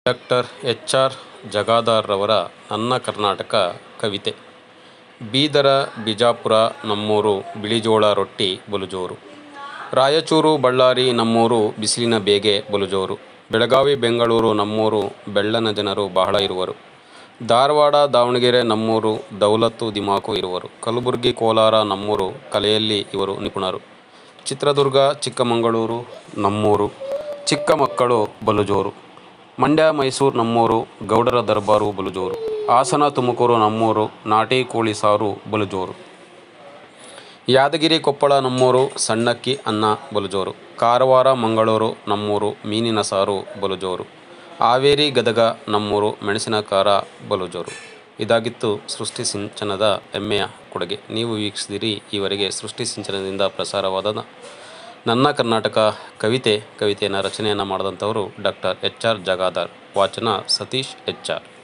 doctor H R ಜಗಾದಾರ್ರವರ ನನ್ನ ಕರ್ನಾಟಕ ಕವಿತೆ ಬೀದರ ಬಿಜಾಪುರ ನಮ್ಮೂರು ಬಿಳಿಜೋಳ ರೊಟ್ಟಿ ಬಲುಜೋರು ರಾಯಚೂರು ಬಳ್ಳಾರಿ ನಮ್ಮೂರು ಬಿಸಿಲಿನ ಬೇಗೆ ಬಲುಜೋರು ಬೆಳಗಾವಿ ಬೆಂಗಳೂರು ನಮ್ಮೂರು ಬೆಳ್ಳನ ಜನರು ಬಹಳ ಇರುವರು ಧಾರವಾಡ ದಾವಣಗೆರೆ ನಮ್ಮೂರು ದೌಲತ್ತು ದಿಮಾಕು ಇರುವರು ಕಲಬುರಗಿ ಕೋಲಾರ ನಮ್ಮೂರು ಕಲೆಯಲ್ಲಿ ಇವರು ನಿಪುಣರು ಚಿತ್ರದುರ್ಗ ಚಿಕ್ಕಮಗಳೂರು ನಮ್ಮೂರು ಚಿಕ್ಕ ಮಕ್ಕಳು ಬಲುಜೋರು ಮಂಡ್ಯ ಮೈಸೂರು ನಮ್ಮೂರು ಗೌಡರ ದರ್ಬಾರು ಬಲುಜೋರು ಹಾಸನ ತುಮಕೂರು ನಮ್ಮೂರು ನಾಟಿ ಕೋಳಿ ಸಾರು ಬಲುಜೋರು ಯಾದಗಿರಿ ಕೊಪ್ಪಳ ನಮ್ಮೂರು ಸಣ್ಣಕ್ಕಿ ಅನ್ನ ಬಲುಜೋರು ಕಾರವಾರ ಮಂಗಳೂರು ನಮ್ಮೂರು ಮೀನಿನ ಸಾರು ಬಲುಜೋರು ಹಾವೇರಿ ಗದಗ ನಮ್ಮೂರು ಮೆಣಸಿನ ಖಾರ ಬಲುಜೋರು ಇದಾಗಿತ್ತು ಸೃಷ್ಟಿ ಸಿಂಚನದ ಹೆಮ್ಮೆಯ ಕೊಡುಗೆ ನೀವು ವೀಕ್ಷಿಸಿದಿರಿ ಈವರೆಗೆ ಸೃಷ್ಟಿ ಸಿಂಚನದಿಂದ ಪ್ರಸಾರವಾದ ನನ್ನ ಕರ್ನಾಟಕ ಕವಿತೆ ಕವಿತೆಯನ್ನು ರಚನೆಯನ್ನು ಮಾಡಿದಂಥವರು ಡಾಕ್ಟರ್ ಎಚ್ ಆರ್ ಜಗಾದಾರ್ ವಾಚನ ಸತೀಶ್ ಎಚ್ ಆರ್